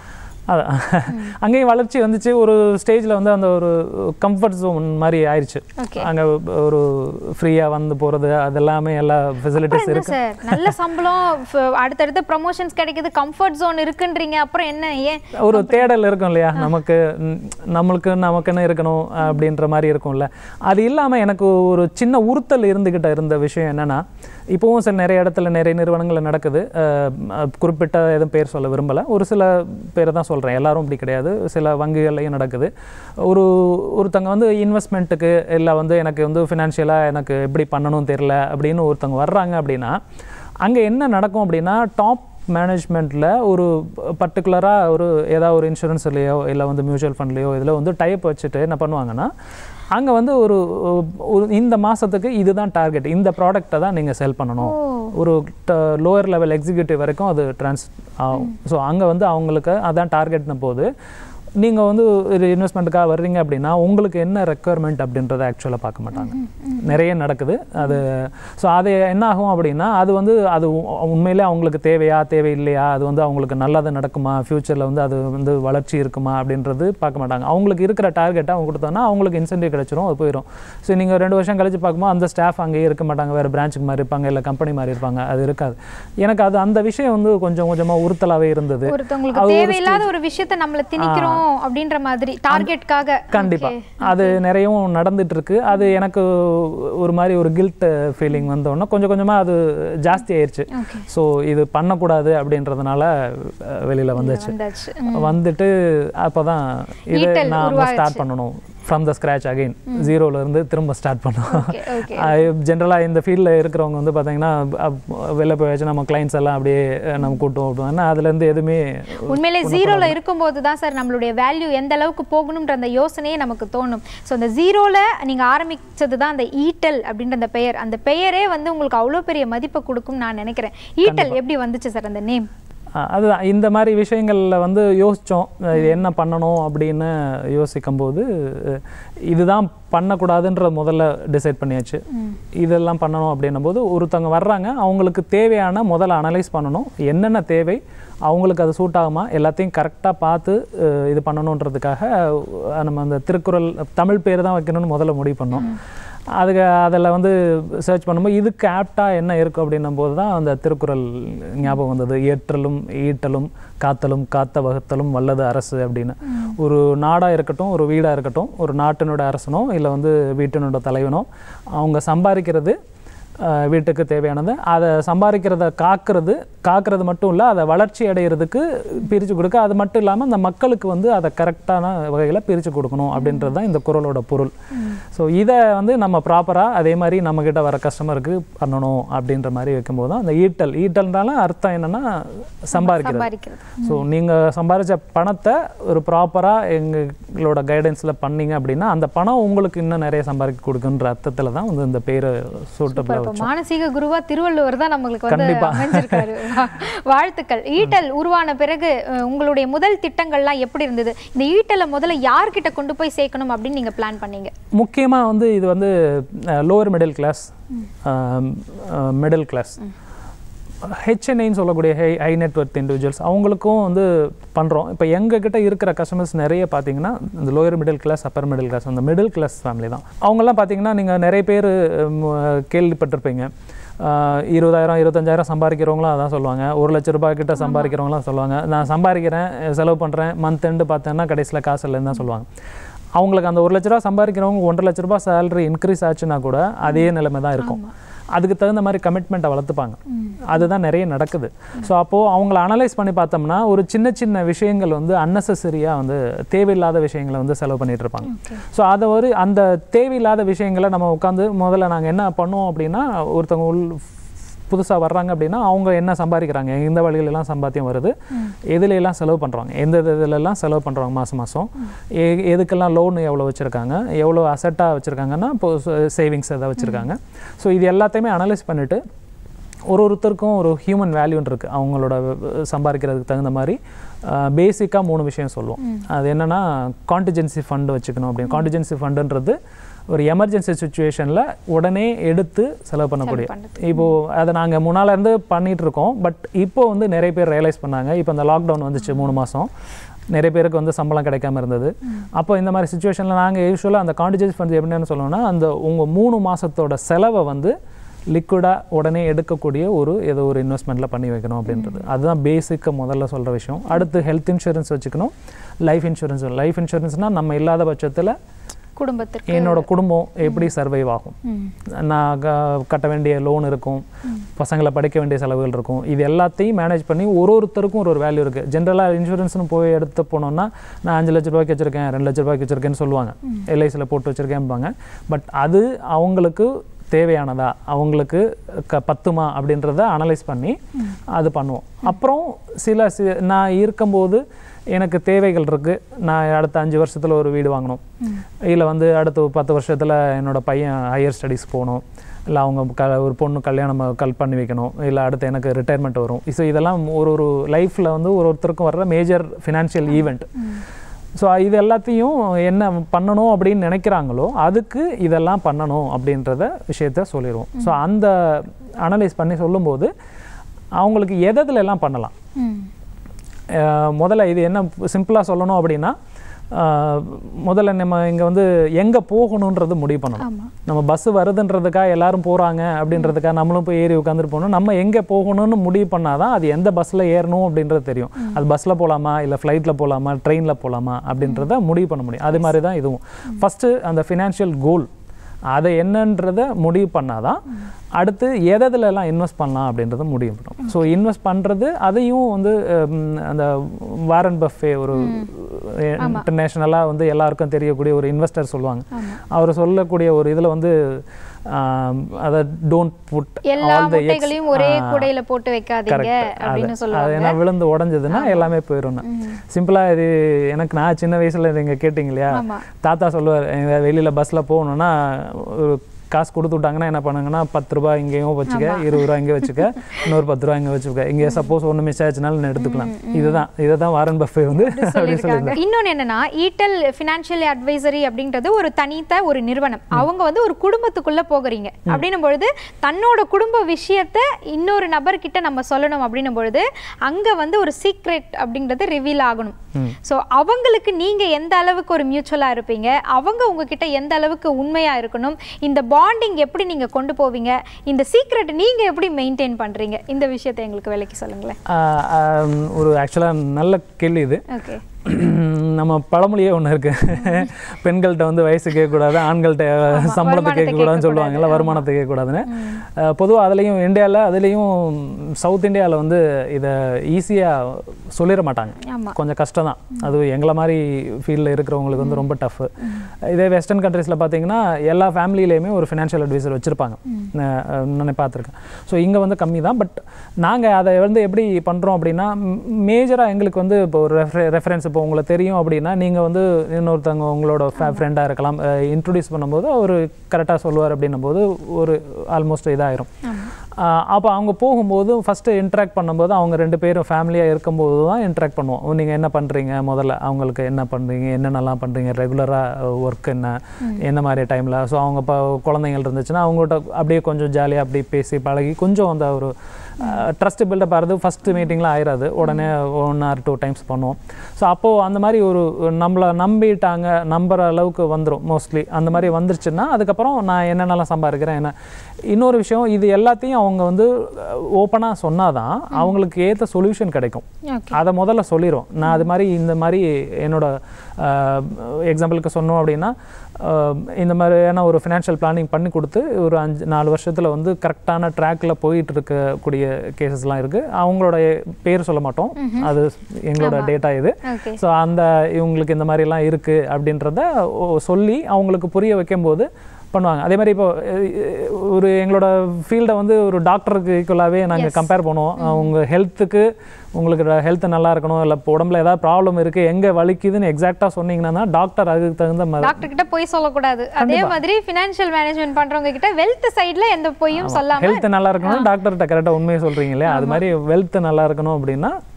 அதான் அங்கேயும் வளர்ச்சி வந்துச்சு ஒரு ஸ்டேஜில் வந்து அந்த ஒரு கம்ஃபர்ட் ஜோன் மாதிரி ஆயிடுச்சு ஓகே அங்கே ஒரு ஃப்ரீயாக வந்து போகிறது அதெல்லாமே எல்லா ஃபெசிலிட்டிஸ் என்ன இருக்கு சார் நல்ல சம்பளம் ஃப- அடுத்தடுத்து ப்ரமோஷன்ஸ் கிடைக்குது கம்ஃபர்ட் ஜோன் இருக்குன்றீங்க அப்புறம் என்ன ஏன் ஒரு தேடல் இருக்கும் இல்லையா நமக்கு ம், நம்மளுக்கு நமக்குன்னு இருக்கணும் அப்படின்ற மாதிரி இருக்கும்ல அது இல்லாமல் எனக்கு ஒரு சின்ன உறுத்தல் இருந்துக்கிட்ட இருந்த விஷயம் என்னன்னா இப்போவும் சில நிறைய இடத்துல நிறைய நிறுவனங்கள் நடக்குது அஹ், அஹ், குறிப்பிட்ட எதுவும் பேர் சொல்ல விரும்பலை ஒரு சில பேரை தான் சொல்கிறேன் எல்லாரும் அப்படி கிடையாது சில வங்கிகள்லையும் நடக்குது ஒரு ஒருத்தங்க வந்து இன்வெஸ்ட்மெண்ட்டுக்கு இல்லை வந்து எனக்கு வந்து ஃபினான்ஷியலாக எனக்கு எப்படி பண்ணணும் தெரில அப்படின்னு ஒருத்தங்க வர்றாங்க அப்படின்னா அங்கே என்ன நடக்கும் அப்படின்னா டாப் மேனேஜ்மெண்ட்டில் ஒரு பர்டிகுலராக ஒரு ஏதாவது ஒரு இன்சூரன்ஸ்லையோ இல்லை வந்து மியூச்சுவல் ஃபண்ட்லேயோ இதில் வந்து டைப் வச்சுட்டு என்ன பண்ணுவாங்கன்னா அங்கே வந்து ஒரு ஒரு இந்த மாதத்துக்கு இதுதான் டார்கெட் இந்த ப்ராடக்ட்டை தான் நீங்கள் செல் பண்ணணும் ஒரு லோயர் லெவல் எக்ஸிக்யூட்டிவ் வரைக்கும் அது ட்ரான்ஸ் ஆகும் ஸோ அங்கே வந்து அவங்களுக்கு அதான் டார்கெட்ன போது நீங்கள் வந்து ஒரு இன்வெஸ்ட்மெண்ட்டுக்காக வர்றீங்க அப்படின்னா உங்களுக்கு என்ன ரெக்குயர்மெண்ட் அப்படின்றத ஆக்சுவலாக பார்க்க மாட்டாங்க நிறைய நடக்குது அது ஸோ அது என்ன ஆகும் அப்படின்னா அது வந்து அது உ- உண்மையிலே அவங்களுக்கு தேவையா தேவையில்லையா அது வந்து அவங்களுக்கு நல்லது நடக்குமா ஃப்யூச்சரில் வந்து அது வந்து வளர்ச்சி இருக்குமா அப்படின்றது பார்க்க மாட்டாங்க அவங்களுக்கு இருக்கிற டார்கெட்டை அவங்க கொடுத்தோன்னா அவங்களுக்கு இன்சென்டிவ் கிடைச்சிரும் அது போயிடும் ஸோ நீங்கள் ரெண்டு வருஷம் கழிச்சு பார்க்கும்போது அந்த ஸ்டாஃப் அங்கேயே இருக்க மாட்டாங்க வேறு பிரான்ச்சுக்கு மாதிரி இருப்பாங்க இல்லை கம்பெனி மாதிரி இருப்பாங்க அது இருக்காது எனக்கு அது அந்த விஷயம் வந்து கொஞ்சம் கொஞ்சமாக உறுத்தலாகவே இருந்தது ஒருத்தவங்களுக்கு தேவையில்லாத ஒரு விஷயத்தை நம்மள திணிக்கிறோம் அப்படின்ற மாதிரி டார்கெட்காக கண்டிப்பா அது நிறையவும் நடந்துட்டு இருக்கு அது எனக்கு ஒரு மாதிரி ஒரு கில்ட் ஃபீலிங் வந்தோடனே கொஞ்சம் கொஞ்சமா அது ஜாஸ்தி ஆயிருச்சு ஓகே ஸோ இது பண்ணக்கூடாது அப்படின்றதுனால அஹ், வெளியில வந்துச்சு வந்தாச்சு வந்துட்டு அப்பதான் இது ஈட்டல் நாம உருவாச்சு. ஸ்டார்ட் பண்ணணும் ஃப்ரம் த ஸ்க்ராச் அகைன் ஜீரோல இருந்து திரும்ப ஸ்டார்ட் பண்ணணும் ஓகே ஓகே ஜென்ரலாக இந்த ஃபீல்டில் இருக்கிறவங்க வந்து பார்த்தீங்கன்னா அப்- வெளில போய் வச்சு நம்ம கிளைண்ட்ஸ் எல்லாம் அப்படியே அஹ், நம்ம கூட்டம் அப்படின்னா அதுலேருந்து எதுவுமே உண்மையிலே ஜீரோல இருக்கும்போது தான் சார் நம்மளுடைய வேல்யூ எந்த அளவுக்கு போகணுன்ற அந்த யோசனையே நமக்கு தோணும் ஸோ அந்த ஜீரோல நீங்க ஆரம்பிச்சது தான் அந்த ஈட்டல் அப்படின்ற அந்த பெயர் அந்த பெயரே வந்து உங்களுக்கு அவ்வளோ பெரிய மதிப்பை கொடுக்கும் நான் நினைக்கிறேன் ஈட்டல் எப்படி வந்துச்சு சார் அந்த நேம் அஹ் அதுதான் இந்த மாதிரி விஷயங்களில் வந்து யோசித்தோம் இது என்ன பண்ணணும் அப்படின்னு யோசிக்கும்போது அஹ் இதுதான் பண்ணக்கூடாதுன்ற முதல்ல டிசைட் பண்ணியாச்சு இதெல்லாம் பண்ணணும் அப்படின்னும் போது ஒருத்தவங்க வர்றாங்க அவங்களுக்கு தேவையான முதல்ல அனலைஸ் பண்ணணும் என்னென்ன தேவை அவங்களுக்கு அது சூட் ஆகுமா எல்லாத்தையும் கரெக்டாக பார்த்து அஹ் இது பண்ணணுன்றதுக்காக அஹ் நம்ம அந்த திருக்குறள் தமிழ் பேர் தான் வைக்கணும்னு முதல்ல முடிவு பண்ணோம் அதுக்கு அதில் வந்து சர்ச் பண்ணும்போது இதுக்கு ஆப்டாக என்ன இருக்கும் அப்படின்னும் போது தான் அந்த திருக்குறள் ஞாபகம் வந்தது ஏற்றலும் ஈட்டலும் காத்தலும் காத்த வகுத்தலும் வல்லது அரசு அப்படின்னு ஒரு நாடாக இருக்கட்டும் ஒரு வீடாக இருக்கட்டும் ஒரு நாட்டினோட அரசனோ இல்லை வந்து வீட்டினோட தலைவனோ அவங்க சம்பாதிக்கிறது அஹ், வீட்டுக்கு தேவையானது அதை சம்பாதிக்கிறத காக்கிறது காக்கிறது மட்டும் இல்லை அதை வளர்ச்சி அடைகிறதுக்கு பிரித்து கொடுக்க அது மட்டும் இல்லாமல் அந்த மக்களுக்கு வந்து அதை கரெக்டான வகையில் பிரித்து கொடுக்கணும் அப்படின்றது தான் இந்த குறளோட பொருள் ஸோ இதை வந்து நம்ம ப்ராப்பராக அதே மாதிரி நம்மக்கிட்ட வர கஸ்டமருக்கு பண்ணணும் அப்படின்ற மாதிரி வைக்கும்போது தான் அந்த ஈட்டல் ஈட்டல்னால அர்த்தம் என்னன்னா சம்பாதிக்கிறது சம்பாதிக்கிறது ஸோ நீங்கள் சம்பாதிச்ச பணத்தை ஒரு ப்ராப்பராக எங்களோட கைடன்ஸில் பண்ணீங்க அப்படின்னா அந்த பணம் உங்களுக்கு இன்னும் நிறைய சம்பாதிக்க கொடுக்குன்ற அர்த்தத்தில் தான் வந்து இந்த பேரை சூட்டபிளாக இப்போ மானசீக குருவா திருவள்ளுவர் தான் நம்மளுக்கு வந்து கண்டிப்பா. அமைஞ்சிருக்காரு வா- வாழ்த்துக்கள் ஈட்டல் உருவான பிறகு அஹ், உங்களுடைய முதல் திட்டங்கள்லாம் எப்படி இருந்தது இந்த ஈட்டலை முதல்ல யார்கிட்ட கொண்டு போய் சேர்க்கணும் அப்படின்னு நீங்க பிளான் பண்ணீங்க முக்கியமாக வந்து இது வந்து lower middle class middle class ஹெச்என்ஐன்னு சொல்லக்கூடிய ஹை ஹை நெட்ஒர்க் இண்டிவிஜுவல்ஸ் அவங்களுக்கும் வந்து பண்ணுறோம் இப்போ எங்ககிட்ட இருக்கிற கஸ்டமர்ஸ் நிறைய பார்த்தீங்கன்னா இந்த lower middle class upper middle class அந்த மிடில் கிளாஸ் ஃபேமிலி தான் அவங்கெல்லாம் பார்த்தீங்கன்னா நீங்கள் நிறைய பேர் கேள்விப்பட்டிருப்பீங்க ஆஹ் இருபதாயிரம் இருபத்தஞ்சாயிரம் சம்பாதிக்கிறவங்களும் அதான் சொல்லுவாங்க ஒரு லட்ச ரூபாய் கிட்ட சம்பாதிக்கிறவங்களாம் சொல்லுவாங்க நான் சம்பாதிக்கிறேன் செலவு பண்ணுறேன் மந்த் எண்டு பார்த்தேன்னா கடைசியில் காசு இல்லைன்னு தான் சொல்லுவாங்க அவங்களுக்கு அந்த ஒரு லட்ச ரூபா சம்பாதிக்கிறவங்க ஒன்றரை லட்ச ரூபாய் சேலரி இன்க்ரீஸ் ஆச்சுன்னா கூட அதே நிலைமை தான் இருக்கும் அதுக்கு தகுந்த மாதிரி கமிட்மெண்ட்டை வளர்த்துப்பாங்க அதுதான் நிறைய நடக்குது ஸோ அப்போது அவங்கள அனலைஸ் பண்ணி பார்த்தோம்னா ஒரு சின்ன சின்ன விஷயங்கள் வந்து அன்னெசரியாக வந்து தேவையில்லாத விஷயங்களை வந்து செலவு பண்ணிட்டு இருப்பாங்க ஸோ அதை ஒரு அந்த தேவையில்லாத விஷயங்களை நம்ம உட்காந்து முதல்ல நாங்கள் என்ன பண்ணுவோம் அப்படின்னா ஒருத்தவங்க உள் புதுசாக வர்றாங்க அப்படின்னா அவங்க என்ன சம்பாதிக்கிறாங்க எந்த வழியில எல்லாம் சம்பாத்தியம் வருது எதுல எல்லாம் செலவு பண்ணுறாங்க எந்த இதுல எல்லாம் செலவு பண்ணுறாங்க மாதம் மாதம் எ எதுக்கெல்லாம் லோன் எவ்வளோ வச்சுருக்காங்க எவ்வளோ அசட்டாக வச்சுருக்காங்கன்னா இப்போ சேவிங்ஸ் எதாவது வச்சுருக்காங்க ஸோ இது எல்லாத்தையுமே அனலைஸ் பண்ணிவிட்டு ஒரு ஒருத்தருக்கும் ஒரு ஹியூமன் வேல்யூன்னு இருக்குது அவங்களோட அஹ், சம்பாதிக்கிறதுக்கு தகுந்த மாதிரி பேசிக்காக மூணு விஷயம் சொல்லுவோம் அது என்னென்னா கான்டிஜென்சி ஃபண்டு வச்சுக்கணும் அப்படின்னு கான்டிஜென்சி ஃபண்டுன்றது ஒரு எமர்ஜென்சி சுச்சுவேஷனில் உடனே எடுத்து செலவு பண்ணக்கூடிய இப்போது அதை நாங்கள் முன்னால இருந்து பண்ணிட்டு இருக்கோம் பட் இப்போ வந்து நிறைய பேர் ரியலைஸ் பண்ணாங்க இப்போ இந்த லாக்டவுன் வந்துச்சு மூணு மாதம் நிறைய பேருக்கு வந்து சம்பளம் கிடைக்காம இருந்தது அப்போ இந்த மாதிரி சுச்சுவேஷனில் நாங்கள் யூஸ்வலாக அந்த காண்டிஜென்சி ஃபண்ட் எப்படின்னு சொல்லணும்னா அந்த உங்கள் மூணு மாசத்தோட செலவை வந்து லிக்விடாக உடனே எடுக்கக்கூடிய ஒரு ஏதோ ஒரு இன்வெஸ்ட்மெண்ட்டில் பண்ணி வைக்கணும் அப்படின்றது அதுதான் பேசிக்காக முதல்ல சொல்கிற விஷயம் அடுத்து ஹெல்த் இன்சூரன்ஸ் வச்சுக்கணும் லைஃப் இன்சூரன்ஸ் லைஃப் இன்சூரன்ஸ்னால் நம்ம இல்லாத பட்சத்தில் குடும்பத்துக்கு என்னோட குடும்பம் எப்படி சர்வைவ் ஆகும் ம். நான் க- கட்ட வேண்டிய லோன் இருக்கும் பசங்களை படிக்க வேண்டிய செலவுகள் இருக்கும் இது எல்லாத்தையும் மேனேஜ் பண்ணி ஒரு ஒருத்தருக்கும் ஒரு ஒரு வேல்யூ இருக்குது ஜென்ரலாக இன்சூரன்ஸ்னு போய் எடுத்து போனோம்னா நான் அஞ்சு லட்ச ரூபாய்க்கு வச்சுருக்கேன் ரெண்டு லட்ச ரூபாய்க்கு வச்சுருக்கேன்னு சொல்லுவாங்க எல்ஐசியில் போட்டு வச்சுருக்கேன்பாங்க பட் அது அவங்களுக்கு தேவையானதா அவங்களுக்கு க பத்துமா அப்படின்றத அனலைஸ் பண்ணி அது பண்ணுவோம் அப்புறம் சில சி நான் இருக்கும்போது எனக்கு தேவைகள் இருக்குது நான் அடுத்த அஞ்சு வருஷத்தில் ஒரு வீடு வாங்கணும் இல்லை வந்து அடுத்த ஒரு பத்து வருஷத்தில் என்னோட பையன் ஹையர் ஸ்டடீஸ் போகணும் இல்லை அவங்க க ஒரு பொண்ணு கல்யாணம் கல் பண்ணி வைக்கணும் இல்லை அடுத்து எனக்கு ரிட்டையர்மெண்ட் வரும் ஸோ இதெல்லாம் ஒரு ஒரு லைஃப்பில் வந்து ஒரு ஒருத்தருக்கும் வர்ற மேஜர் ஃபினான்ஷியல் ஈவெண்ட் ஸோ இது எல்லாத்தையும் என்ன பண்ணணும் அப்படின்னு நினைக்கிறாங்களோ அதுக்கு இதெல்லாம் பண்ணணும் அப்படின்றத விஷயத்த சொல்லிடுவோம் ஸோ அந்த அனலைஸ் பண்ணி சொல்லும்போது அவங்களுக்கு எததுல எல்லாம் பண்ணலாம் ம். அஹ் முதல்ல இது என்ன சிம்பிளாக சொல்லணும் அப்படின்னா அஹ் முதல்ல நம்ம இங்கே வந்து எங்கே போகணுன்றது முடிவு பண்ணணும் ஆமா நம்ம பஸ் வருதுன்றதுக்காக எல்லாரும் போகிறாங்க அப்படின்றதுக்காக நம்மளும் போய் ஏறி உட்காந்துட்டு போகணும் நம்ம எங்கே போகணும்னு முடிவு பண்ணாதான் அது எந்த பஸ்ஸில் ஏறணும் அப்படின்றது தெரியும் அது பஸ்ஸில் போகலாமா இல்லை ஃப்ளைட்டில் போகலாமா ட்ரெயினில் போகலாமா அப்படின்றத முடிவு பண்ண முடியும் அது மாதிரி தான் இதுவும் ஃபஸ்ட்டு அந்த ஃபினான்ஷியல் கோல் அதை என்னன்றத முடிவு பண்ணாதான் அடுத்து எததுல எல்லாம் இன்வெஸ்ட் பண்ணலாம் அப்படின்றத முடிவு பண்ணும் ஸோ இன்வெஸ்ட் பண்ணுறது அதையும் வந்து ஹம், அந்த வாரன் பஃபே ஒரு இன்டர்நேஷ்னலாக வந்து எல்லாருக்கும் தெரியக்கூடிய ஒரு இன்வெஸ்டர் சொல்லுவாங்க அவர் சொல்லக்கூடிய ஒரு இதில் வந்து ஆம், அதை டோன்ட் புட் எல்லா முட்டைகளையும் ஒரே கூடையில போட்டு வைக்காதீங்க அப்படின்னு அது சொல்லுவாங்க ஏன்னா விழுந்து உடஞ்சதுன்னா எல்லாமே போயிடும் சிம்பிளா இது எனக்கு நான் சின்ன வயசுல நீங்க கேட்டீங்க இல்லையா ஆமா தாத்தா சொல்லுவார் எங்க வெளியில பஸ்ல போகணும்னா ஒரு காசு கொடுத்து விட்டாங்கன்னா என்ன பண்ணுங்கன்னா பத்து ரூபாய் இங்கேயும் வச்சுக்க இருபது ரூபாய் இங்கே வச்சுக்க இன்னொரு பத்து ரூபாய் இங்கே வச்சுக்க இங்கே சப்போஸ் ஒன்று மிஸ் ஆச்சுனாலும் எடுத்துக்கலாம் இதுதான் இதை தான் வாரன் பஃபே வந்து அப்படி சொல்லி இன்னொன்னு என்னன்னா ஈட்டல் ஃபினான்ஷியல் அட்வைசரி அப்படின்றது ஒரு தனித்த ஒரு நிறுவனம் அவங்க வந்து ஒரு குடும்பத்துக்குள்ள போகிறீங்க அப்படின்னும் பொழுது தன்னோட குடும்ப விஷயத்த இன்னொரு நபர்கிட்ட நம்ம சொல்லணும் அப்படின்னும் பொழுது அங்க வந்து ஒரு சீக்ரெட் அப்படின்றது ரிவீல் ஆகணும் ஸோ அவங்களுக்கு நீங்க எந்த அளவுக்கு ஒரு மியூச்சுவலா இருப்பீங்க அவங்க உங்ககிட்ட எந்த அளவுக்கு உண்மையா இருக்கணும் இந்த பாண்டிங் எப்படி நீங்க கொண்டு போவீங்க இந்த சீக்ரெட் நீங்க எப்படி மெயின்டைன் பண்றீங்க இந்த விஷயத்தை எங்களுக்கு விலைக்கு சொல்லுங்களேன் ஆஹ் ஆஹ் ஒரு ஆக்சுவலாக நல்ல கேள்வி இது ஓகே நம்ம பழமொழியே ஒன்று இருக்கு பெண்கள்கிட்ட வந்து வயசு கேட்கக்கூடாது ஆண்கள்கிட்ட சம்பளத்தை வருமானத்தை கேட்கக்கூடாதுன்னு சொல்லுவாங்கல்ல வருமானத்தை கேட்கக்கூடாதுன்னு பொதுவாக அதுலேயும் இந்தியாவில் அதுலேயும் சவுத் இந்தியாவில் வந்து இதை ஈஸியாக சொல்லிட மாட்டாங்க ஆமா கொஞ்சம் கஷ்டம் தான் அது எங்களை மாதிரி ஃபீல்டில் இருக்கிறவங்களுக்கு வந்து ரொம்ப டஃப் இதே வெஸ்டர்ன் கண்ட்ரீஸில் பார்த்தீங்கன்னா எல்லா ஃபேமிலியிலையுமே ஒரு ஃபினான்ஷியல் அட்வைசர் வச்சுருப்பாங்க நான் பார்த்துருக்கேன் ஸோ இங்கே வந்து கம்மி தான் பட் நாங்கள் அதை வந்து எப்படி பண்ணுறோம் அப்படின்னா மேஜராக எங்களுக்கு வந்து இப்போ ஒரு ரெஃபரன்ஸ் இப்போ உங்களுக்கு தெரியும் அப்படின்னா நீங்கள் வந்து இன்னொருத்தவங்க உங்களோட ஃப்ரெண்டாக இருக்கலாம் இன்ட்ரடியூஸ் பண்ணும்போது அவர் கரெக்டாக சொல்லுவார் அப்படின்னும் போது ஒரு ஆல்மோஸ்ட் இதாயிரும் அப்போ அவங்க போகும்போது ஃபஸ்ட்டு இன்ட்ராக்ட் பண்ணும்போது அவங்க ரெண்டு பேரும் ஃபேமிலியாக இருக்கும்போது தான் இன்ட்ராக்ட் பண்ணுவோம் நீங்கள் என்ன பண்ணுறீங்க முதல்ல அவங்களுக்கு என்ன பண்ணுறீங்க என்னென்னலாம் பண்ணுறீங்க ரெகுலராக ஒர்க் என்ன என்ன மாதிரி டைமில் ஸோ அவங்க இப்போ குழந்தைங்கள் இருந்துச்சுன்னா அவங்கள்ட்ட அப்படியே கொஞ்சம் ஜாலியாக அப்படியே பேசி பழகி கொஞ்சம் அந்த ஒரு ட்ரஸ்ட் பில்டப் ஆகிறது ஃபஸ்ட்டு மீட்டிங்கில் ஆயிராது உடனே ஒன் ஆர் டூ டைம்ஸ் பண்ணுவோம் ஸோ அப்போது அந்த மாதிரி ஒரு நம்மளை நம்பிட்டாங்க நம்புற அளவுக்கு வந்துடும் மோஸ்ட்லி அந்த மாதிரி வந்துருச்சுன்னா அதுக்கப்புறம் நான் என்னென்னலாம் சம்பாதிக்கிறேன் என்ன இன்னொரு விஷயம் இது எல்லாத்தையும் அவங்க வந்து ஓப்பனாக சொன்னாதான் அவங்களுக்கு ஏற்ற சொல்யூஷன் கிடைக்கும் ஓகே அதை முதல்ல சொல்லிடுவோம் நான் அது மாதிரி இந்த மாதிரி என்னோட எக்ஸாம்பிளுக்கு சொன்னோம் அப்படின்னா அஹ், இந்த மாதிரியான ஒரு ஃபினான்ஷியல் பிளானிங் பண்ணி கொடுத்து ஒரு அஞ்சு நாலு வருஷத்தில் வந்து கரெக்டான ட்ராக்கில் போயிட்டு இருக்கக்கூடிய கேசஸ்லாம் இருக்குது அவங்களோட பேர் சொல்ல மாட்டோம் அது எங்களோட டேட்டா இது ஓகே ஸோ அந்த இவங்களுக்கு இந்த மாதிரிலாம் இருக்குது அப்படின்றத ஓ- சொல்லி அவங்களுக்கு புரிய வைக்கும்போது பண்ணுவாங்க அதே மாதிரி இப்போ அஹ், ஒரு எங்களோட ஃபீல்டை வந்து ஒரு டாக்டருக்கு ஈக்குவலாகவே நாங்கள் கம்பேர் பண்ணுவோம் உங்கள் ஹெல்த்துக்கு உங்களுக்கு ஹெல்த் நல்லா இருக்கணும் இல்லை இப்போ உடம்புல ஏதாவது ப்ராப்ளம் இருக்குது எங்கே வலிக்குதுன்னு எக்ஸாக்டாக சொன்னீங்கன்னா டாக்டர் அதுக்கு தகுந்த மாதிரி டாக்டர் கிட்ட போய் சொல்லக்கூடாது அதே மாதிரி ஃபினான்ஷியல் மேனேஜ்மெண்ட் பண்றவங்க கிட்ட வெல்த் சைடுல எந்த பொய்யும் சொல்லாம ஹெல்த் நல்லா இருக்கணும் டாக்டர்கிட்ட கரெக்டாக உண்மையை சொல்கிறீங்க இல்லையா அது மாதிரி வெல்த் நல்லா இருக்கணும் அப்படின்னா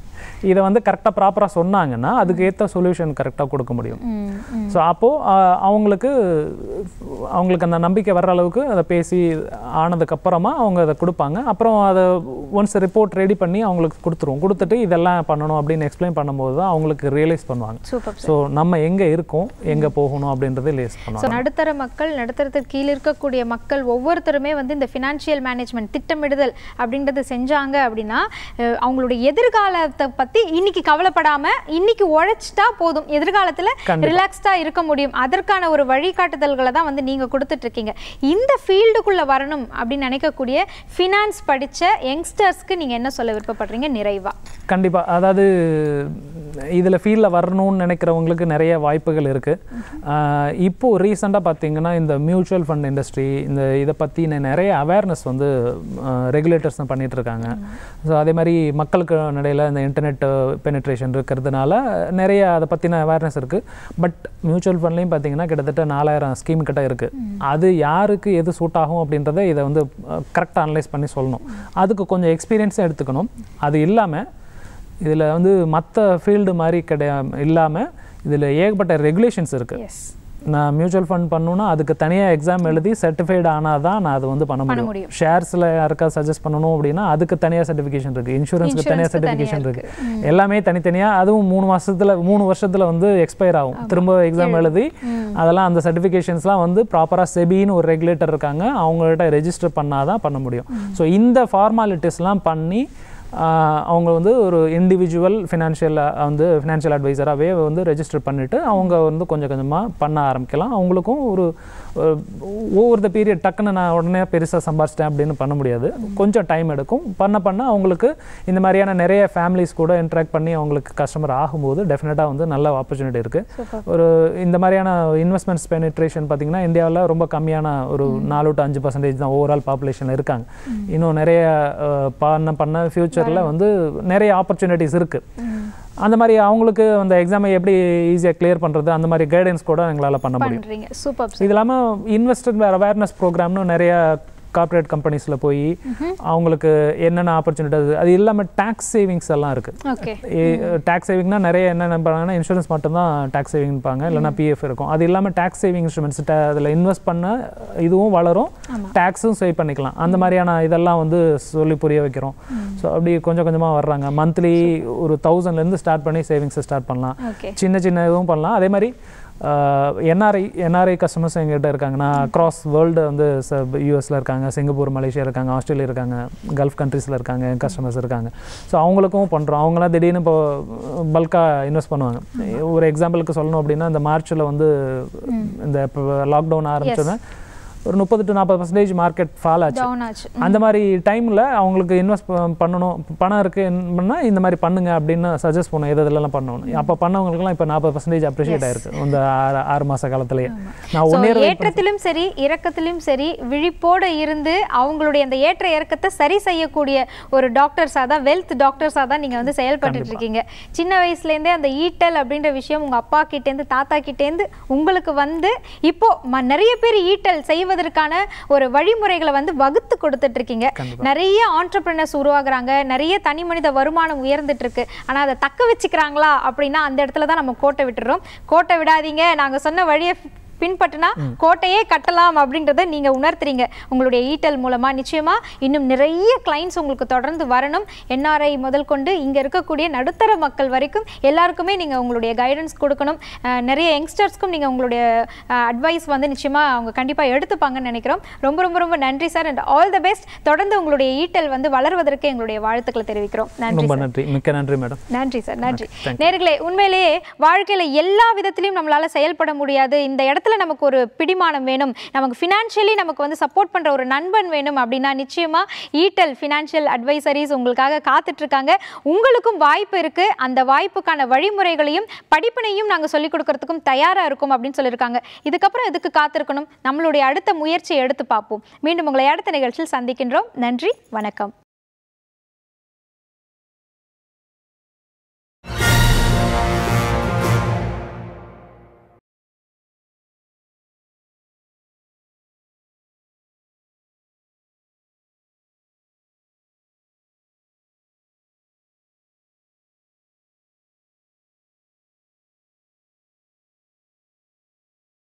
இதை வந்து கரெக்டாக ப்ராப்பராக சொன்னாங்கன்னா அதுக்கு ஏற்ற சொல்யூஷன் கரெக்டாக கொடுக்க முடியும் ம், ம். ஸோ அப்போது அவங்களுக்கு அவங்களுக்கு அந்த நம்பிக்கை வர்ற அளவுக்கு அதை பேசி ஆனதுக்கப்புறமா அவங்க அதை கொடுப்பாங்க அப்புறம் அதை ஒன்ஸ் ரிப்போர்ட் ரெடி பண்ணி அவங்களுக்கு கொடுத்துருவோம் கொடுத்துட்டு இதெல்லாம் பண்ணணும் அப்படின்னு எக்ஸ்பிளைன் பண்ணும்போது தான் அவங்களுக்கு ரியலைஸ் பண்ணுவாங்க சூப்பர் ஸோ நம்ம எங்கே இருக்கோம் எங்கே போகணும் அப்படின்றத ரியலைஸ் ஸோ பண்ணுவாங்க நடுத்தர மக்கள் நடுத்தரத்துக்கு கீழ் இருக்கக்கூடிய மக்கள் ஒவ்வொருத்தருமே வந்து இந்த ஃபினான்ஷியல் மேனேஜ்மெண்ட் திட்டமிடுதல் அப்படின்றது செஞ்சாங்க அப்படின்னா அஹ், அவங்களுடைய எதிர்காலத்தை பத்தி இன்னைக்கு கவலைப்படாம இன்னைக்கு உழைச்சிட்டா போதும் எதிர்காலத்துல கண்டிப்பா. ரிலாக்ஸ்டா இருக்க முடியும் அதற்கான ஒரு வழிகாட்டுதல்களை தான் வந்து நீங்க கொடுத்துட்டு இருக்கீங்க இந்த ஃபீல்டுக்குள்ள வரணும் அப்படின்னு நினைக்கக்கூடிய ஃபினான்ஸ் படிச்ச யங்ஸ்டர்ஸ்க்கு நீங்க என்ன சொல்ல விருப்பப்படுறீங்க நிறைவா கண்டிப்பாக அதாவது இதில் ஃபீல்டில் வரணும்னு நினைக்கிறவங்களுக்கு நிறைய வாய்ப்புகள் இருக்குது இப்போது ரீசெண்டாக பார்த்தீங்கன்னா இந்த மியூச்சுவல் ஃபண்ட் இண்டஸ்ட்ரி இந்த இதை பற்றின நிறைய அவேர்னஸ் வந்து ரெகுலேட்டர்ஸ் பண்ணிட்டு இருக்காங்க ஸோ அதே மாதிரி மக்களுக்கு நடையில் இந்த இன்டர்நெட் பெனிட்ரேஷன் இருக்கிறதுனால நிறைய அதை பற்றின அவேர்னஸ் இருக்குது பட் மியூச்சுவல் ஃபண்ட்லேயும் பார்த்தீங்கன்னா கிட்டத்தட்ட நாலாயிரம் ஸ்கீம் கிட்ட இருக்குது அது யாருக்கு எது சூட் ஆகும் அப்படின்றத இதை வந்து கரெக்டாக அனலைஸ் பண்ணி சொல்லணும் அதுக்கு கொஞ்சம் எக்ஸ்பீரியன்ஸும் எடுத்துக்கணும் அது இல்லாமல் இதில் வந்து மற்ற ஃபீல்டு மாதிரி கிடையா இல்லாமல் இதில் ஏகப்பட்ட ரெகுலேஷன்ஸ் இருக்குது எஸ் நான் மியூச்சுவல் ஃபண்ட் பண்ணணும்னா அதுக்கு தனியாக எக்ஸாம் எழுதி சர்டிஃபைடு ஆனால் தான் நான் அது வந்து பண்ண முடியும் முடியும். ஷேர்ஸில் யாருக்கா சஜஸ்ட் பண்ணணும் அப்படின்னா அதுக்கு தனியாக சர்டிஃபிகேஷன் இருக்குது இன்சூரன்ஸ்க்கு தனியாக Insurance க்கு தனியா சர்டிஃபிகேஷன் இருக்குது எல்லாமே தனித்தனியாக அதுவும் மூணு மாசத்துல மூணு வருஷத்தில் வந்து எக்ஸ்பயர் ஆகும் திரும்ப எக்ஸாம் எழுதி அதெல்லாம் அந்த சர்டிஃபிகேஷன்ஸ்லாம் வந்து ப்ராப்பராக செபின்னு ஒரு ரெகுலேட்டர் இருக்காங்க அவங்கள்ட்ட ரெஜிஸ்டர் பண்ணாதான் பண்ண முடியும் ஸோ இந்த ஃபார்மாலிட்டிஸ்லாம் பண்ணி ஆஹ் அவங்க வந்து ஒரு இண்டிவிஜுவல் ஃபினான்ஷியல் வந்து ஃபினான்ஷியல் அட்வைசராகவே வந்து ரெஜிஸ்டர் பண்ணிவிட்டு அவங்க வந்து கொஞ்சம் கொஞ்சமாக பண்ண ஆரம்பிக்கலாம் அவங்களுக்கும் ஒரு ஓவர் த பீரியட் டக்குன்னு நான் உடனே பெருசாக சம்பாரிச்சிட்டேன் அப்படின்னு பண்ண முடியாது கொஞ்சம் டைம் எடுக்கும் பண்ண பண்ண அவங்களுக்கு இந்த மாதிரியான நிறைய ஃபேமிலிஸ் கூட இன்ட்ராக்ட் பண்ணி அவங்களுக்கு கஸ்டமர் ஆகும்போது டெஃபினட்டாக வந்து நல்ல ஆப்பர்ச்சுனிட்டி இருக்குது ஒரு இந்த மாதிரியான இன்வெஸ்ட்மெண்ட்ஸ் பெனிட்ரேஷன் பார்த்தீங்கன்னா இந்தியாவில் ரொம்ப கம்மியான ஒரு நாலு டு அஞ்சு பர்சன்டேஜ் தான் ஓவரால் பாப்புலேஷன் இருக்காங்க இன்னும் நிறைய அஹ், பண்ண பண்ண ஃப்யூச்சரில் வந்து நிறைய ஆப்பர்ச்சுனிட்டிஸ் இருக்குது அந்த மாதிரி அவங்களுக்கு அந்த எக்ஸாமை எப்படி ஈஸியாக கிளியர் பண்ணுறது அந்த மாதிரி கைடன்ஸ் கூட எங்களால் பண்ண முடியும் பண்றீங்க சூப்பர் இது இல்லாமல் இன்வெஸ்டர் அவேர்னஸ் ப்ரோக்ராம்னு நிறைய கார்ப்பரேட் கம்பெனிஸில் போய் அவங்களுக்கு என்னென்ன ஆப்பர்ச்சுனிட்டி அது இல்லாமல் டேக்ஸ் சேவிங்ஸ் எல்லாம் இருக்குது ஓகே டேக்ஸ் சேவிங்னா நிறைய என்ன நம்புறாங்கன்னா இன்சூரன்ஸ் மட்டும்தான் டேக்ஸ் சேவிங்பாங்க இல்லைன்னா பிஎஃப் இருக்கும் அது இல்லாமல் டேக்ஸ் சேவிங் இன்ஸ்ட்ருமெண்ட்ஸ் அதில் இன்வெஸ்ட் பண்ண இதுவும் வளரும் டேக்ஸும் சேவ் பண்ணிக்கலாம் அந்த மாதிரியான இதெல்லாம் வந்து சொல்லி புரிய வைக்கிறோம் ஸோ அப்படி கொஞ்சம் கொஞ்சமாக வர்றாங்க மந்த்லி ஒரு தௌசண்ட்லேருந்து ஸ்டார்ட் பண்ணி சேவிங்ஸை ஸ்டார்ட் பண்ணலாம் ஓகே சின்ன சின்ன இதுவும் பண்ணலாம் அதே மாதிரி என்ஆர்ஐ என்ஆர்ஐ கஸ்டமர்ஸ் எங்கிட்ட இருக்காங்க நான் அக்ராஸ் வேர்ல்டு வந்து யூஎஸில் இருக்காங்க சிங்கப்பூர் மலேசியா இருக்காங்க ஆஸ்திரேலியா இருக்காங்க கல்ஃப் கண்ட்ரீஸில் இருக்காங்க என் கஸ்டமர்ஸ் இருக்காங்க ஸோ அவங்களுக்கும் பண்ணுறோம் அவங்களாம் திடீர்னு இப்போ பல்காக இன்வெஸ்ட் பண்ணுவாங்க ஒரு எக்ஸாம்பிளுக்கு சொல்லணும் அப்படின்னா இந்த மார்ச்சில் வந்து இந்த இப்போ லாக்டவுன் ஆரம்பிச்சோன்னே ஒரு முப்பது டு நாற்பது பர்சன்டேஜ் மார்க்கெட் ஃபால் ஆச்சு டவுன் ஆச்சு அந்த மாதிரி டைமில் அவங்களுக்கு இன்வெஸ்ட் பண்ணணும் பணம் இருக்குன்னா இந்த மாதிரி பண்ணுங்க அப்படின்னு சஜஸ்ட் பண்ணும் எது இதெல்லாம் பண்ணணும் அப்போ பண்ணவங்களுக்குலாம் இப்போ நாற்பது பர்சன்டேஜ் அப்ரிஷியேட் ஆயிருக்கு இந்த ஆறு ஆறு மாத காலத்திலேயே நான் So, ஒன் இயர் ஏற்றத்திலும் சரி இறக்கத்திலும் சரி விழிப்போட இருந்து அவங்களுடைய அந்த ஏற்ற இறக்கத்தை சரி செய்யக்கூடிய ஒரு டாக்டர்ஸாக தான் வெல்த் டாக்டர்ஸாக தான் நீங்கள் வந்து செயல்பட்டுட்டு இருக்கீங்க சின்ன வயசுலேருந்தே அந்த ஈட்டல் அப்படின்ற விஷயம் உங்கள் அப்பா கிட்டேருந்து தாத்தா கிட்டேருந்து உங்களுக்கு வந்து இப்போ ம- நிறைய பேர் ஈட்டல் செய்வதற்கான ஒரு வழிமுறைகளை வந்து வகுத்து கொடுத்துட்டு இருக்கீங்க நிறைய ஆண்டர்பிரினர்ஸ் உருவாகுறாங்க நிறைய தனி மனித வருமானம் உயர்ந்துட்டு இருக்கு ஆனா அதை தக்க வச்சுக்கிறாங்களா அப்படின்னா அந்த இடத்துல தான் நம்ம கோட்டை விட்டுறோம் கோட்டை விடாதீங்க நாங்க சொன்ன வழியை பின்பற்றினா கோட்டையே கட்டலாம் அப்படின்றத நீங்க உணர்த்துறீங்க உங்களுடைய ஈட்டல் மூலமா நிச்சயமா இன்னும் நிறைய கிளைண்ட்ஸ் உங்களுக்கு தொடர்ந்து வரணும் என்ஆர்ஐ முதல் கொண்டு இங்க இருக்கக்கூடிய நடுத்தர மக்கள் வரைக்கும் எல்லாருக்குமே நீங்க உங்களுடைய கைடன்ஸ் கொடுக்கணும் அஹ் நிறைய யங்ஸ்டர்ஸ்க்கும் நீங்க உங்களுடைய அட்வைஸ் வந்து நிச்சயமா அவங்க கண்டிப்பா எடுத்துப்பாங்கன்னு நினைக்கிறோம் ரொம்ப ரொம்ப ரொம்ப நன்றி sir and all the best தொடர்ந்து உங்களுடைய ஈட்டல் வந்து வளர்வதற்கு எங்களுடைய வாழ்த்துக்களை தெரிவிக்கிறோம் நன்றி ரொம்ப நன்றி மிக்க நன்றி மேடம் நன்றி சார் நன்றி நேர்களே உண்மையிலேயே வாழ்க்கையில எல்லா விதத்திலையும் நம்மளால செயல்பட முடியாது இந்த இடத்துல நமக்கு ஒரு பிடிமானம் வேணும் நமக்கு ஃபினான்ஷியலி நமக்கு வந்து சப்போர்ட் பண்ற ஒரு நண்பன் வேணும் அப்படின்னா நிச்சயமா ஈட்டல் ஃபினான்ஷியல் அட்வைசரிஸ் உங்களுக்காக காத்துட்டு இருக்காங்க உங்களுக்கும் வாய்ப்பு இருக்கு அந்த வாய்ப்புக்கான வழிமுறைகளையும் படிப்பினையும் நாங்க சொல்லிக் கொடுக்கறதுக்கும் தயாரா இருக்கும் அப்படின்னு சொல்லியிருக்காங்க இதுக்கப்புறம் எதுக்கு காத்திருக்கணும் நம்மளுடைய அடுத்த முயற்சியை எடுத்து பார்ப்போம் மீண்டும் உங்களை அடுத்த நிகழ்ச்சியில் சந்திக்கின்றோம் நன்றி வணக்கம்